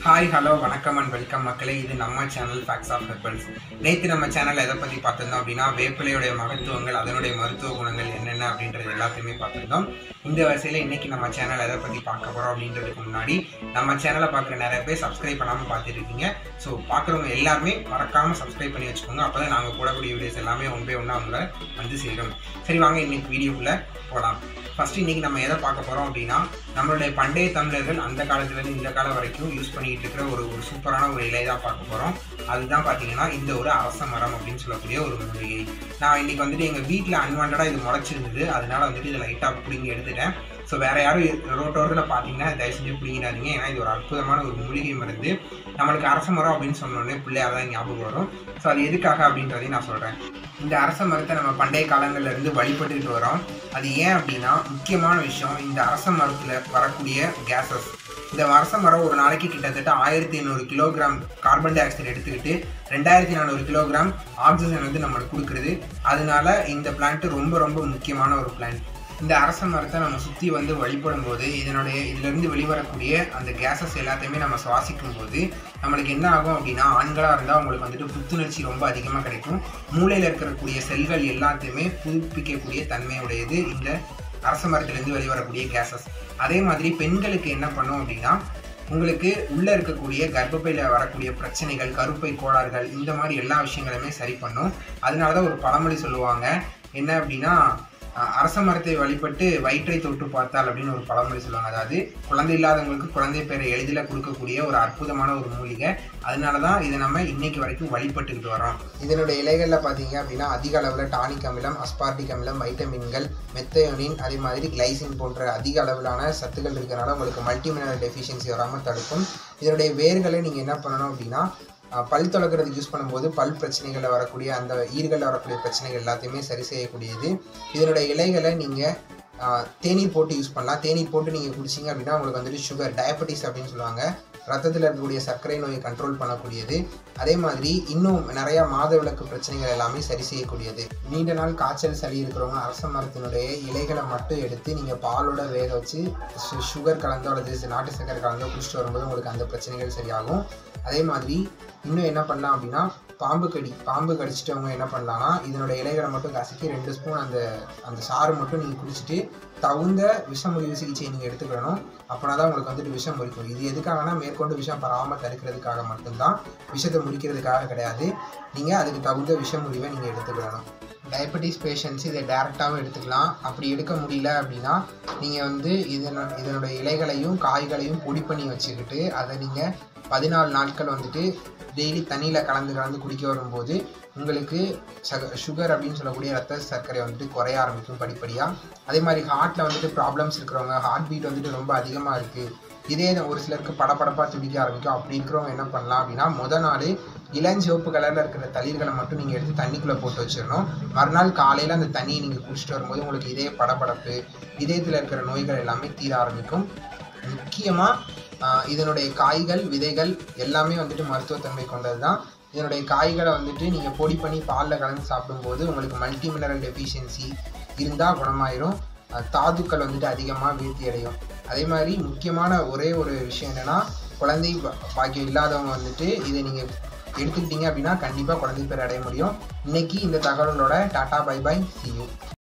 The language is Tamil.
ஹாய் ஹலோ வணக்கம் அண்ட் வெல்கம் மக்களே இது நம்ம சேனல் ஃபேக்ஸ் ஆஃப் ஹெர்பல்ஸ் நேற்று நம்ம சேனல் எதை பற்றி பார்த்திருந்தோம் அப்படின்னா வேப்பிலையுடைய மகத்துவங்கள் அதனுடைய மருத்துவ குணங்கள் என்னென்ன அப்படின்றது எல்லாத்தையுமே பார்த்துருந்தோம் இந்த வரிசையில் இன்னைக்கு நம்ம சேனல் எதை பற்றி பார்க்க போகிறோம் அப்படின்றதுக்கு முன்னாடி நம்ம சேனலை பார்க்குற நிறைய பேர் சப்ஸ்கிரைப் பண்ணாமல் பார்த்துட்டு இருக்கீங்க ஸோ பார்க்குறவங்க எல்லாருமே மறக்காமல் சப்ஸ்கிரைப் பண்ணி வச்சுக்கோங்க அப்போ தான் நாங்கள் போடக்கூடிய வீடியோஸ் எல்லாமே ஒன் பை ஒன்றா உங்களை வந்து சேரும் சரி வாங்க இன்னைக்கு வீடியோக்குள்ளே போகலாம் ஃபர்ஸ்ட் இன்னைக்கு நம்ம எதை பார்க்க போகிறோம் அப்படின்னா நம்மளுடைய பண்டைய தமிழர்கள் அந்த காலத்துலேருந்து இந்த காலம் வரைக்கும் யூஸ் பண்ணிக்கிட்டு இருக்கிற ஒரு ஒரு சூப்பரான ஒரு இலை தான் பார்க்க போகிறோம் அதுதான் பார்த்தீங்கன்னா இந்த ஒரு அரச மரம் அப்படின்னு சொல்லக்கூடிய ஒரு மூலிகை நான் இன்னைக்கு வந்துட்டு எங்கள் வீட்டில் அன்வான்டாக இது முளைச்சிருந்தது அதனால வந்துட்டு இதை லைட்டாக பிடிங்கி எடுத்துட்டேன் ஸோ வேறு யாரும் ரோட்டோரத்தில் பார்த்தீங்கன்னா தயவு செஞ்சு பிடிங்கிறாதீங்க ஏன்னா இது ஒரு அற்புதமான ஒரு மூலிகை மருந்து நம்மளுக்கு அரச மரம் அப்படின்னு சொன்னோடனே பிள்ளையாக தான் ஞாபகம் வரும் ஸோ அது எதுக்காக அப்படின்றதையும் நான் சொல்கிறேன் இந்த அரச மரத்தை நம்ம பண்டைய காலங்கள்ல இருந்து வழிபட்டுக்கிட்டு வரோம் அது ஏன் அப்படின்னா முக்கியமான விஷயம் இந்த அரச மரத்தில் வரக்கூடிய கேஸஸ் இந்த அரச மரம் ஒரு நாளைக்கு கிட்டத்தட்ட ஆயிரத்தி ஐநூறு கிலோகிராம் கார்பன் டை ஆக்சைடு எடுத்துக்கிட்டு ரெண்டாயிரத்தி நானூறு கிலோகிராம் ஆக்சிஜன் வந்து நம்மளுக்கு கொடுக்குறது அதனால இந்த பிளான்ட் ரொம்ப ரொம்ப முக்கியமான ஒரு பிளான்ட் இந்த அரச மரத்தை நம்ம சுற்றி வந்து வழிபடும் போது இதனுடைய இதிலிருந்து வெளிவரக்கூடிய அந்த கேஸஸ் எல்லாத்தையுமே நம்ம சுவாசிக்கும் போது நம்மளுக்கு என்ன ஆகும் அப்படின்னா ஆண்களாக இருந்தால் அவங்களுக்கு வந்துட்டு புத்துணர்ச்சி ரொம்ப அதிகமாக கிடைக்கும் மூளையில் இருக்கக்கூடிய செல்கள் எல்லாத்தையுமே புதுப்பிக்கக்கூடிய தன்மையுடையது இந்த அரச மரத்திலிருந்து வெளிவரக்கூடிய கேஸஸ் அதே மாதிரி பெண்களுக்கு என்ன பண்ணும் அப்படின்னா உங்களுக்கு உள்ளே இருக்கக்கூடிய கர்ப்பப்பையில் வரக்கூடிய பிரச்சனைகள் கருப்பை கோளாறுகள் இந்த மாதிரி எல்லா விஷயங்களுமே சரி பண்ணும் அதனால தான் ஒரு பழமொழி சொல்லுவாங்க என்ன அப்படின்னா அஹ், அரச மரத்தை வழிபட்டு வயிற்றை தொட்டு பார்த்தால் அப்படின்னு ஒரு பழமொழி சொல்லுவாங்க அதாவது குழந்தை இல்லாதவங்களுக்கு குழந்தை பேரை எளிதில் கொடுக்கக்கூடிய ஒரு அற்புதமான ஒரு மூலிகை அதனால தான் இதை நம்ம இன்னைக்கு வரைக்கும் வழிபட்டுக்கிட்டு வரோம் இதனுடைய இலைகளில் பார்த்தீங்க அப்படின்னா அதிக அளவில் டானிக் அமிலம் அஸ்பார்டிக் அமிலம் வைட்டமின்கள் மெத்தயோனின் அதே மாதிரி கிளைசின் போன்ற அதிக அளவிலான சத்துக்கள் இருக்கிறனால உங்களுக்கு மல்டி மினரல் டெஃபிஷியன்சி வராமல் தடுக்கும் இதனுடைய வேர்களை நீங்கள் என்ன பண்ணணும் அப்படின்னா அஹ், பல் துளக்கிறதுக்கு யூஸ் பண்ணும்போது பல் பிரச்சனைகளில் வரக்கூடிய அந்த ஈர்களில் வரக்கூடிய பிரச்சனைகள் எல்லாத்தையுமே சரி செய்யக்கூடியது இதனுடைய இலைகளை நீங்கள் தேநீர் போட்டு யூஸ் பண்ணலாம் தேநீர் போட்டு நீங்கள் குடிச்சிங்க அப்படின்னா உங்களுக்கு வந்துட்டு சுகர் டயபெட்டிஸ் அப்படின்னு சொல்லுவாங்க ரத்தத்தில் இருக்கக்கூடிய சர்க்கரை நோயை கண்ட்ரோல் பண்ணக்கூடியது அதே மாதிரி இன்னும் நிறையா மாதவிலக்கு பிரச்சனைகள் எல்லாமே சரி செய்யக்கூடியது நீண்ட நாள் காய்ச்சல் சளி இருக்கிறவங்க அரச மரத்தினுடைய இலைகளை மட்டும் எடுத்து நீங்கள் பாலோட வேக வச்சு சு- சுகர் கலந்தோ அல்லது நாட்டு சர்க்கரை கலந்தோ குடிச்சிட்டு வரும்போது உங்களுக்கு அந்த பிரச்சனைகள் சரியாகும் அதே மாதிரி இன்னும் என்ன பண்ணலாம் அப்படின்னா பாம்பு கடி பாம்பு கடிச்சிட்டவங்க என்ன பண்ணலாம்னா இதனோட இலைகளை மட்டும் கசக்கி ரெண்டு ஸ்பூன் அந்த அந்த சாறு மட்டும் நீங்கள் குடிச்சிட்டு தகுந்த விஷமுறிவு சிகிச்சை நீங்கள் எடுத்துக்கணும் அப்படின்னா தான் உங்களுக்கு வந்துட்டு விஷம் முறிக்கும் இது எதுக்காகனா மேற்கொண்டு விஷம் பராமல் தடுக்கிறதுக்காக மட்டும்தான் விஷத்தை முறிக்கிறதுக்காக கிடையாது நீங்கள் அதுக்கு தகுந்த விஷமுறிவை நீங்கள் எடுத்துக்கிடணும் டயபெட்டிஸ் பேஷண்ட்ஸ் இதை டேரெக்டாகவும் எடுத்துக்கலாம் அப்படி எடுக்க முடியல அப்படின்னா நீங்கள் வந்து இதன இதனுடைய இலைகளையும் காய்களையும் பொடி பண்ணி வச்சுக்கிட்டு அதை நீங்கள் பதினாலு நாட்கள் வந்துட்டு டெய்லி தண்ணியில் கலந்து கலந்து குடிக்க வரும்போது உங்களுக்கு சக சுகர் அப்படின்னு சொல்லக்கூடிய ரத்த சர்க்கரை வந்துட்டு குறைய ஆரம்பிக்கும் படிப்படியாக அதே மாதிரி ஹார்ட்டில் வந்துட்டு ப்ராப்ளம்ஸ் இருக்கிறவங்க ஹார்ட் பீட் வந்துட்டு ரொம்ப அதிகமாக இருக்குது இதே ஒரு சிலருக்கு படபடப்பாக துடிக்க ஆரம்பிக்கும் அப்படி இருக்கிறவங்க என்ன பண்ணலாம் அப்படின்னா முத நாள் இளஞ்சிவப்பு கலரில் இருக்கிற தளிர்களை மட்டும் நீங்கள் எடுத்து தண்ணிக்குள்ளே போட்டு வச்சிடணும் மறுநாள் காலையில் அந்த தண்ணியை நீங்கள் குடிச்சிட்டு வரும்போது உங்களுக்கு இதய படபடப்பு இதயத்தில் இருக்கிற நோய்கள் எல்லாமே தீர ஆரம்பிக்கும் முக்கியமாக இதனுடைய காய்கள் விதைகள் எல்லாமே வந்துட்டு மருத்துவத்தன்மை கொண்டது தான் இதனுடைய காய்களை வந்துட்டு நீங்கள் பொடி பண்ணி பாலில் கலந்து சாப்பிடும்போது உங்களுக்கு மல்டி மினரல் டெஃபிஷியன்சி இருந்தால் குணமாயிரும் அஹ் தாதுக்கள் வந்துட்டு அதிகமாக வீழ்த்தி அடையும் அதே மாதிரி முக்கியமான ஒரே ஒரு விஷயம் என்னென்னா குழந்தை பா- பாக்கியம் இல்லாதவங்க வந்துட்டு இதை நீங்கள் எடுத்துக்கிட்டீங்க அப்படின்னா கண்டிப்பாக குழந்தை பேர் அடைய முடியும் இன்னைக்கு இந்த தகவலோட tata bye bye see you